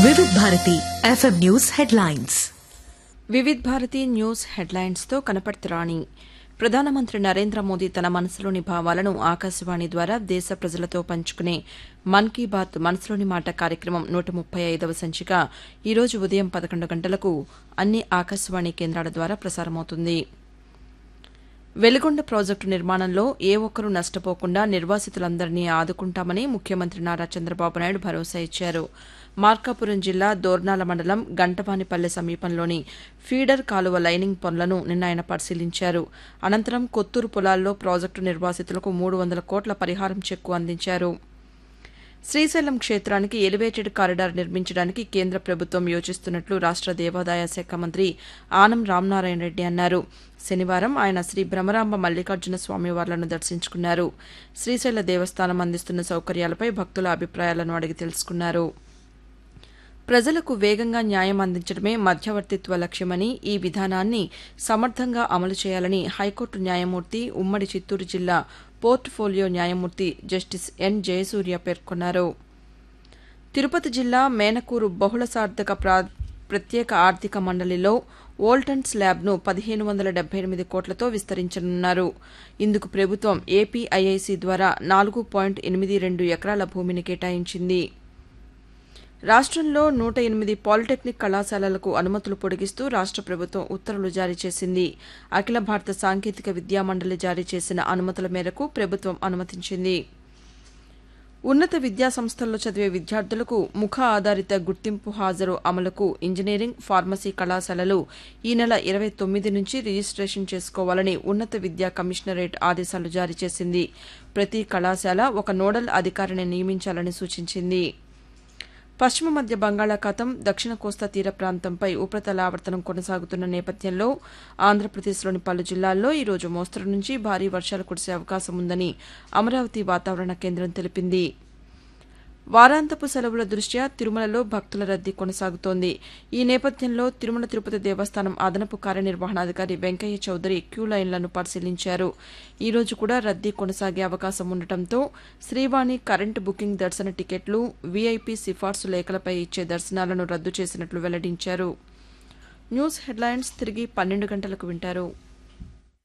వివిధ Bharati FM news headlines Vividh Bharati news హెడ్లైన్స్తో కనపర్తి రాణి ప్రధానమంత్రి నరేంద్ర మోదీ తన మనసులోని భావాలను ఆకాశవాణి ద్వారా దేశ ప్రజలతో పంచుకునే మన్ కీ బాత్ మనసులోని మాట కార్యక్రమం నూట ముప్పై ఐదవ సంచిక ఈరోజు ఉదయం పదకొండు గంటలకు అన్ని ఆకాశవాణి కేంద్రాల ద్వారా ప్రసారమవుతుంది వెలుగొండ ప్రాజెక్టు నిర్మాణంలో ఏ ఒక్కరూ నష్టపోకుండా నిర్వాసితులందరినీ ఆదుకుంటామని ముఖ్యమంత్రి నారా చంద్రబాబు నాయుడు భరోసా ఇచ్చారు మార్కాపురం జిల్లా దోర్నాల మండలం గంటవానిపల్లె సమీపంలోని ఫీడర్ కాలువ లైనింగ్ పనులను నిన్న ఆయన పరిశీలించారు అనంతరం కొత్తూరు పొలాల్లో ప్రాజెక్టు నిర్వాసితులకు మూడు వందల కోట్ల పరిహారం చెక్కు అందించారు శ్రీశైలం క్షేత్రానికి ఎలివేటెడ్ కారిడార్ నిర్మించడానికి కేంద్ర ప్రభుత్వం యోచిస్తున్నట్లు రాష్ట దేవాదాయ శాఖ మంత్రి ఆనం రామనారాయణ రెడ్డి అన్నారు శనివారం ఆయన శ్రీ భ్రమరాంబ మల్లికార్జున స్వామివార్లను దర్శించుకున్నారు శ్రీశైల దేవస్థానం అందిస్తున్న సౌకర్యాలపై భక్తుల అభిప్రాయాలను అడిగి తెలుసుకున్నారు ప్రజలకు వేగంగా న్యాయం అందించడమే మధ్యవర్తిత్వ లక్ష్యమని ఈ విధానాన్ని సమర్థంగా అమలు చేయాలని హైకోర్టు న్యాయమూర్తి ఉమ్మడి చిత్తూరు జిల్లా పోర్ట్ఫోలియో న్యాయమూర్తి జస్టిస్ ఎన్ జయసూర్య పేర్కొన్నారు తిరుపతి జిల్లా మేనకూరు బహుళసార్థక ప్రా ప్రత్యేక ఆర్థిక మండలిలో ఓల్టన్ స్లాబ్ను పదిహేను వందల డెబ్బై ఎనిమిది కోట్లతో విస్తరించనున్నారు ఇందుకు ప్రభుత్వం ఏపీఐఐసి ద్వారా నాలుగు పాయింట్ ఎనిమిది రెండు ఎకరాల భూమిని కేటాయించింది రాష్ట్రంలో నూట ఎనిమిది పాలిటెక్నిక్ కళాశాలలకు అనుమతులు పొడిగిస్తూ రాష్ట్ర ప్రభుత్వం ఉత్తర్వులు జారీ చేసింది అఖిల భారత సాంకేతిక విద్యా మండలి జారీ చేసిన అనుమతుల మేరకు ప్రభుత్వం అనుమతించింది ఉన్నత విద్యా సంస్థల్లో చదివే విద్యార్థులకు ముఖ ఆధారిత గుర్తింపు హాజరు అమలుకు ఇంజనీరింగ్ ఫార్మసీ కళాశాలలు ఈ నెల ఇరవై తొమ్మిది నుంచి రిజిస్టేషన్ చేసుకోవాలని ఉన్నత విద్యా కమిషనరేట్ ఆదేశాలు జారీ చేసింది ప్రతి కళాశాల ఒక నోడల్ అధికారిని నియమించాలని సూచించింది పశ్చిమ మధ్య బంగాళాఖాతం దక్షిణ కోస్తా తీర ప్రాంతంపై ఉపరితల ఆవర్తనం కొనసాగుతున్న నేపథ్యంలో ఆంధ్రప్రదేశ్లోని పలు జిల్లాల్లో ఈరోజు మోస్తరు నుంచి భారీ వర్షాలు కురిసే అవకాశం ఉందని అమరావతి వాతావరణ కేంద్రం తెలిపింది వారాంతపు సెలవుల దృష్ట్యా తిరుమలలో భక్తుల రద్దీ కొనసాగుతోంది ఈ నేపథ్యంలో తిరుమల తిరుపతి దేవస్థానం అదనపు కార్యనిర్వహణాధికారి వెంకయ్య చౌదరి క్యూ లైన్లను పరిశీలించారు ఈ రోజు కూడా రద్దీ కొనసాగే అవకాశం ఉండటంతో శ్రీవాణి కరెంటు బుకింగ్ దర్శన టికెట్లు వీఐపీ సిఫార్సు లేఖలపై ఇచ్చే దర్శనాలను రద్దు చేసినట్లు వెల్లడించారు న్యూస్ హెడ్లైన్స్ తిరిగి పన్నెండు గంటలకు వింటారు